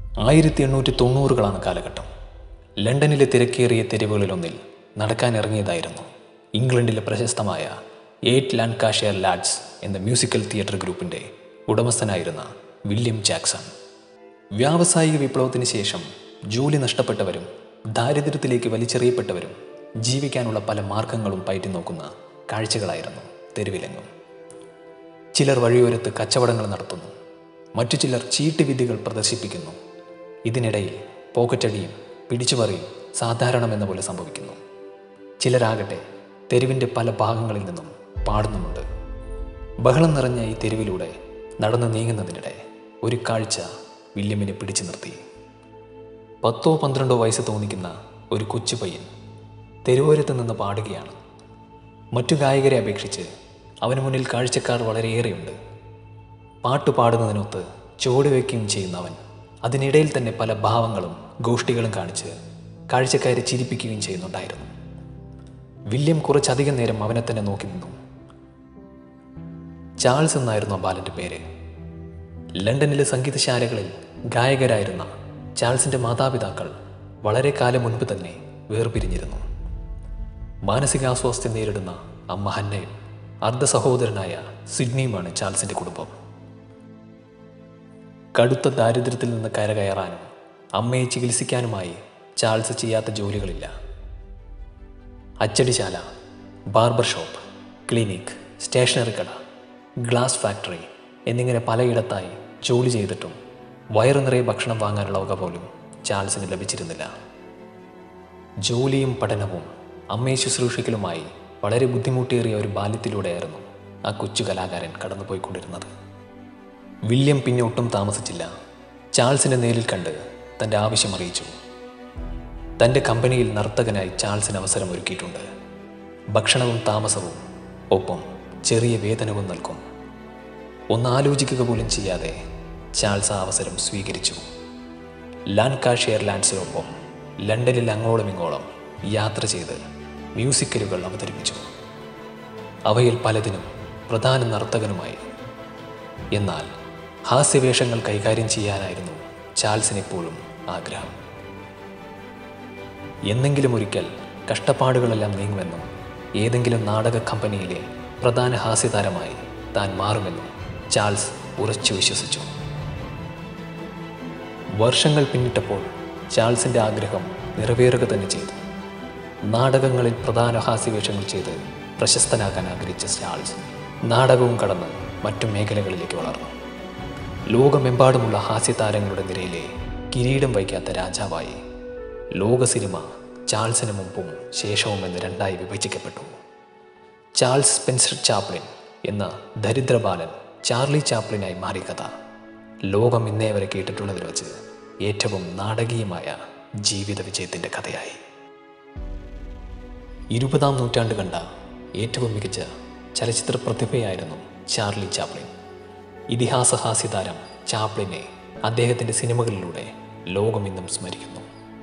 ആയിരത്തി എണ്ണൂറ്റി തൊണ്ണൂറുകളാണ് കാലഘട്ടം ലണ്ടനിലെ തിരക്കേറിയ തെരുവുകളിലൊന്നിൽ നടക്കാൻ ഇറങ്ങിയതായിരുന്നു ഇംഗ്ലണ്ടിലെ പ്രശസ്തമായ എയ്റ്റ് ലാൻകാഷെയർ ലാഡ്സ് എന്ന മ്യൂസിക്കൽ തിയേറ്റർ ഗ്രൂപ്പിൻ്റെ ഉടമസ്ഥനായിരുന്ന വില്യം ജാക്സൺ വ്യാവസായിക വിപ്ലവത്തിന് ശേഷം ജോലി നഷ്ടപ്പെട്ടവരും ദാരിദ്ര്യത്തിലേക്ക് വലിച്ചെറിയപ്പെട്ടവരും ജീവിക്കാനുള്ള പല മാർഗങ്ങളും പയറ്റി നോക്കുന്ന കാഴ്ചകളായിരുന്നു തെരുവിലെങ്ങും ചിലർ വഴിയോരത്ത് കച്ചവടങ്ങൾ നടത്തുന്നു മറ്റു ചിലർ ചീട്ടുവിദ്യകൾ പ്രദർശിപ്പിക്കുന്നു ഇതിനിടയിൽ പോക്കറ്റടിയും പിടിച്ചുപറിയും സാധാരണമെന്ന പോലെ സംഭവിക്കുന്നു ചിലരാകട്ടെ തെരുവിൻ്റെ പല ഭാഗങ്ങളിൽ നിന്നും പാടുന്നുമുണ്ട് ബഹളം നിറഞ്ഞ ഈ തെരുവിലൂടെ നടന്നു നീങ്ങുന്നതിനിടെ ഒരു കാഴ്ച വില്യമിനെ പിടിച്ചു നിർത്തി പത്തോ പന്ത്രണ്ടോ വയസ്സ് തോന്നിക്കുന്ന ഒരു കൊച്ചു പയ്യൻ തെരുവോരത്ത് നിന്ന് പാടുകയാണ് മറ്റു ഗായകരെ അപേക്ഷിച്ച് അവന് മുന്നിൽ കാഴ്ചക്കാർ വളരെയേറെയുണ്ട് പാട്ട് പാടുന്നതിനൊത്ത് ചുവടുവെക്കുകയും ചെയ്യുന്ന അവൻ അതിനിടയിൽ തന്നെ പല ഭാവങ്ങളും ഗോഷ്ഠികളും കാണിച്ച് കാഴ്ചക്കാരെ ചിരിപ്പിക്കുകയും ചെയ്യുന്നുണ്ടായിരുന്നു വില്യം കുറച്ചധികം നേരം അവനെ തന്നെ നോക്കി നിന്നു ചാൾസ് എന്നായിരുന്നു ആ ബാലന്റെ പേര് ലണ്ടനിലെ സംഗീതശാലകളിൽ ഗായകരായിരുന്ന ചാൾസിന്റെ മാതാപിതാക്കൾ വളരെ കാലം മുൻപ് തന്നെ വേർപിരിഞ്ഞിരുന്നു മാനസികാസ്വാസ്ഥ്യം നേരിടുന്ന അമ്മ ഹന്നയും അർദ്ധ സഹോദരനായ സിഡ്നിയുമാണ് ചാൾസിന്റെ കുടുംബം കടുത്ത ദാരിദ്ര്യത്തിൽ നിന്ന് കരകയറാനും അമ്മയെ ചികിത്സിക്കാനുമായി ചാൾസ് ചെയ്യാത്ത ജോലികളില്ല അച്ചടിശാല ബാർബർ ഷോപ്പ് ക്ലിനിക് സ്റ്റേഷനറി കട ഗ്ലാസ് ഫാക്ടറി എന്നിങ്ങനെ പലയിടത്തായി ജോലി ചെയ്തിട്ടും വയറു നിറയെ ഭക്ഷണം വാങ്ങാനുള്ള വക പോലും ചാൾസിന് ലഭിച്ചിരുന്നില്ല ജോലിയും പഠനവും അമ്മയെ ശുശ്രൂഷിക്കലുമായി വളരെ ബുദ്ധിമുട്ടേറിയ ഒരു ബാല്യത്തിലൂടെയായിരുന്നു ആ കൊച്ചു കലാകാരൻ കടന്നുപോയിക്കൊണ്ടിരുന്നത് വില്യം പിന്നെ ഒട്ടും താമസിച്ചില്ല ചാൾസിനെ നേരിൽ കണ്ട് തൻ്റെ ആവശ്യം അറിയിച്ചു തൻ്റെ കമ്പനിയിൽ നർത്തകനായി ചാൾസിന് അവസരം ഒരുക്കിയിട്ടുണ്ട് ഭക്ഷണവും താമസവും ഒപ്പം ചെറിയ വേതനവും നൽകും ഒന്ന് ആലോചിക്കുക പോലും ചെയ്യാതെ ചാൾസ് ആ അവസരം സ്വീകരിച്ചു ലാൻകാഷെയർ ലാൻഡ്സിനൊപ്പം ലണ്ടനിൽ അങ്ങോളം ഇങ്ങോളം യാത്ര ചെയ്ത് മ്യൂസിക്കലുകൾ അവതരിപ്പിച്ചു അവയിൽ പലതിനും പ്രധാന നർത്തകനുമായി എന്നാൽ ഹാസ്യവേഷങ്ങൾ കൈകാര്യം ചെയ്യാനായിരുന്നു ചാൾസിനെപ്പോഴും ആഗ്രഹം എന്നെങ്കിലും ഒരിക്കൽ കഷ്ടപ്പാടുകളെല്ലാം നീങ്ങുമെന്നും ഏതെങ്കിലും നാടക കമ്പനിയിലെ പ്രധാന ഹാസ്യതാരമായി താൻ മാറുമെന്നും ചാൾസ് ഉറച്ചു വിശ്വസിച്ചു വർഷങ്ങൾ പിന്നിട്ടപ്പോൾ ചാൾസിന്റെ ആഗ്രഹം നിറവേറുക തന്നെ ചെയ്തു നാടകങ്ങളിൽ പ്രധാന ഹാസ്യവേഷങ്ങൾ ചെയ്ത് പ്രശസ്തനാകാൻ ആഗ്രഹിച്ച ചാൾസ് നാടകവും കടന്ന് മറ്റു മേഖലകളിലേക്ക് വളർന്നു ലോകമെമ്പാടുമുള്ള ഹാസ്യതാരങ്ങളുടെ നിരയിലെ കിരീടം വയ്ക്കാത്ത രാജാവായി ലോക സിനിമ ചാൾസിന് മുമ്പും ശേഷവും എന്ന് രണ്ടായി വിഭജിക്കപ്പെട്ടു ചാൾസ് സ്പെൻസർ ചാപ്ലിൻ എന്ന ദരിദ്രബാലൻ ചാർലി ചാപ്ലിനായി മാറിയ കഥ ലോകം ഇന്നേ വരെ കേട്ടിട്ടുള്ളതിൽ വച്ച് ഏറ്റവും നാടകീയമായ ജീവിത വിജയത്തിൻ്റെ കഥയായി ഇരുപതാം നൂറ്റാണ്ട് കണ്ട ഏറ്റവും മികച്ച ചലച്ചിത്ര പ്രതിഭയായിരുന്നു ചാർലി ചാപ്ലിൻ ഇതിഹാസ ഹാസ്യതാരം ചാപ്ലിനെ അദ്ദേഹത്തിൻ്റെ സിനിമകളിലൂടെ ലോകം ഇന്നും സ്മരിക്കുന്നു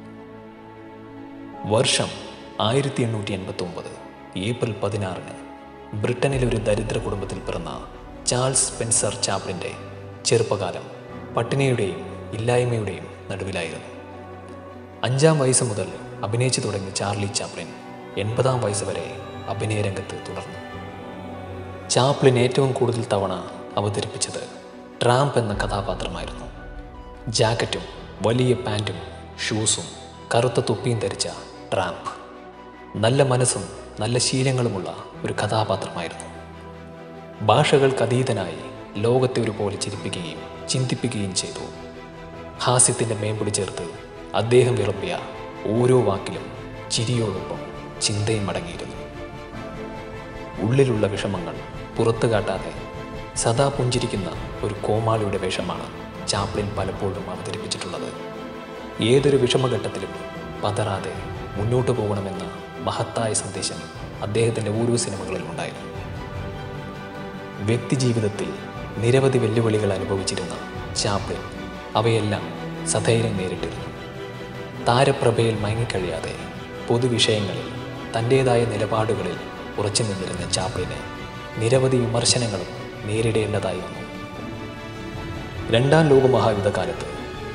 വർഷം ആയിരത്തി എണ്ണൂറ്റി എൺപത്തി ഒമ്പത് ഏപ്രിൽ പതിനാറിന് ബ്രിട്ടനിലെ ഒരു ദരിദ്ര കുടുംബത്തിൽ പിറന്ന ചാൾസ് സ്പെൻസർ ചാപ്ലിൻ്റെ ചെറുപ്പകാലം പട്ടിണിയുടെയും ഇല്ലായ്മയുടെയും നടുവിലായിരുന്നു അഞ്ചാം വയസ്സ് മുതൽ അഭിനയിച്ചു തുടങ്ങിയ ചാർലി ചാപ്ലിൻ എൺപതാം വയസ്സ് വരെ അഭിനയ രംഗത്ത് തുടർന്നു ചാപ്ലിൻ ഏറ്റവും കൂടുതൽ തവണ അവതരിപ്പിച്ചത് ട്രാംപ് എന്ന കഥാപാത്രമായിരുന്നു ജാക്കറ്റും വലിയ പാൻറ്റും ഷൂസും കറുത്ത തൊപ്പിയും ധരിച്ച ട്രാംപ് നല്ല മനസ്സും നല്ല ശീലങ്ങളുമുള്ള ഒരു കഥാപാത്രമായിരുന്നു ഭാഷകൾക്ക് അതീതനായി ലോകത്തെ ഒരുപോലെ ചിരിപ്പിക്കുകയും ചിന്തിപ്പിക്കുകയും ചെയ്തു ഹാസ്യത്തിൻ്റെ മേമ്പൊടി ചേർത്ത് അദ്ദേഹം വിളമ്പിയ ഓരോ വാക്കിലും ചിരിയോടൊപ്പം ചിന്തയും അടങ്ങിയിരുന്നു ഉള്ളിലുള്ള വിഷമങ്ങൾ പുറത്തു കാട്ടാതെ സദാ പുഞ്ചിരിക്കുന്ന ഒരു കോമാളിയുടെ വേഷമാണ് ചാപ്ലിൻ പലപ്പോഴും അവതരിപ്പിച്ചിട്ടുള്ളത് ഏതൊരു വിഷമഘട്ടത്തിലും പതറാതെ മുന്നോട്ട് പോകണമെന്ന മഹത്തായ സന്ദേശം അദ്ദേഹത്തിൻ്റെ ഓരോ സിനിമകളിലും ഉണ്ടായിരുന്നു വ്യക്തിജീവിതത്തിൽ നിരവധി വെല്ലുവിളികൾ അനുഭവിച്ചിരുന്ന ചാപ്ലിൻ അവയെല്ലാം സധൈര്യം നേരിട്ടിരുന്നു താരപ്രഭയിൽ മയങ്ങിക്കഴിയാതെ പൊതുവിഷയങ്ങളിൽ തൻ്റേതായ നിലപാടുകളിൽ ഉറച്ചു നിന്നിരുന്ന ചാപ്ലിന് നിരവധി വിമർശനങ്ങളും നേരിടേണ്ടതായി വന്നു രണ്ടാം ലോകമഹായുദ്ധകാലത്ത്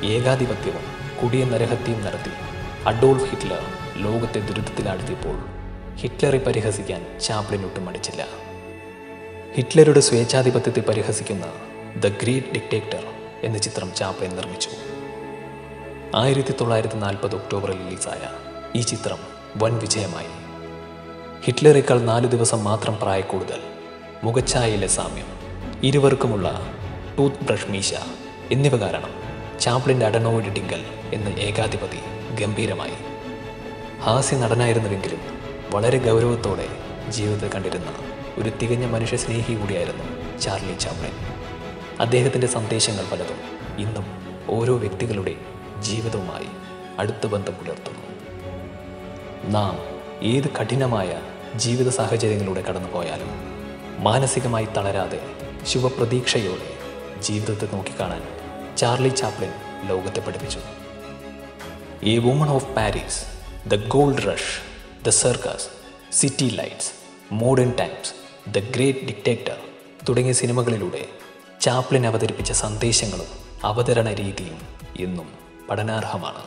ഏകാധിപത്യവും കുടിയ നരഹത്യയും നടത്തി അഡോൾഫ് ഹിറ്റ്ലർ ലോകത്തെ ദുരിതത്തിലാഴ്ത്തിയപ്പോൾ ഹിറ്റ്ലറെ പരിഹസിക്കാൻ ചാപ്ലിൻ ഒട്ടും മടിച്ചില്ല ഹിറ്റ്ലറുടെ സ്വേച്ഛാധിപത്യത്തെ പരിഹസിക്കുന്ന ദ ഗ്രേറ്റ് ഡിക്റ്റേറ്റർ എന്ന ചിത്രം ചാപ്ലിൻ നിർമ്മിച്ചു ആയിരത്തി തൊള്ളായിരത്തി നാൽപ്പത് ഒക്ടോബറിൽ റിലീസായ ഈ ചിത്രം വൻ വിജയമായി ഹിറ്റ്ലറേക്കാൾ നാല് ദിവസം മാത്രം പ്രായക്കൂടുതൽ മുഖച്ഛായയിലെ സാമ്യം ഇരുവർക്കുമുള്ള ടൂത്ത് ബ്രഷ് മീശ എന്നിവ കാരണം ചാപ്ലിൻ്റെ അഡനോയിഡ് ഡിങ്കൽ എന്ന ഏകാധിപതി ഗംഭീരമായി ഹാസ്യ നടനായിരുന്നുവെങ്കിലും വളരെ ഗൗരവത്തോടെ ജീവിതത്തെ കണ്ടിരുന്ന ഒരു തികഞ്ഞ മനുഷ്യസ്നേഹി കൂടിയായിരുന്നു ചാർലി ചാപ്ലിൻ അദ്ദേഹത്തിൻ്റെ സന്ദേശങ്ങൾ പലതും ഇന്നും ഓരോ വ്യക്തികളുടെ ജീവിതവുമായി അടുത്ത ബന്ധം പുലർത്തുന്നു നാം ഏത് കഠിനമായ ജീവിത സാഹചര്യങ്ങളിലൂടെ കടന്നുപോയാലും മാനസികമായി തളരാതെ ശുഭപ്രതീക്ഷയോടെ ജീവിതത്തെ നോക്കിക്കാണാൻ ചാർലി ചാപ്ലിൻ ലോകത്തെ പഠിപ്പിച്ചു A Woman of Paris The Gold Rush The Circus City Lights Modern Times The Great Dictator തുടങ്ങിയ സിനിമകളിലൂടെ ചാപ്ലിൻ അവതരിപ്പിച്ച സന്ദേശങ്ങളും അവതരണ രീതിയും എന്നും പഠനാർഹമാണ്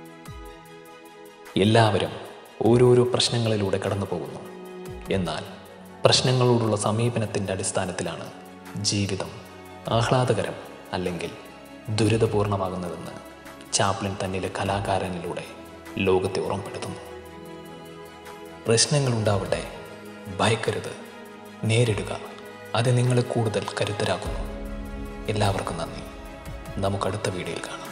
എല്ലാവരും ഓരോരോ പ്രശ്നങ്ങളിലൂടെ കടന്നു പോകുന്നു എന്നാൽ പ്രശ്നങ്ങളോടുള്ള സമീപനത്തിൻ്റെ അടിസ്ഥാനത്തിലാണ് ജീവിതം ആഹ്ലാദകരം അല്ലെങ്കിൽ ദുരിതപൂർണമാകുന്നതെന്ന് ചാപ്ലിൻ തന്നിലെ കലാകാരനിലൂടെ ലോകത്തെ ഓർമ്മപ്പെടുത്തുന്നു പ്രശ്നങ്ങളുണ്ടാവട്ടെ ഭയക്കരുത് നേരിടുക അത് നിങ്ങളെ കൂടുതൽ കരുത്തരാക്കുന്നു എല്ലാവർക്കും നന്ദി നമുക്ക് അടുത്ത വീഡിയോയിൽ കാണാം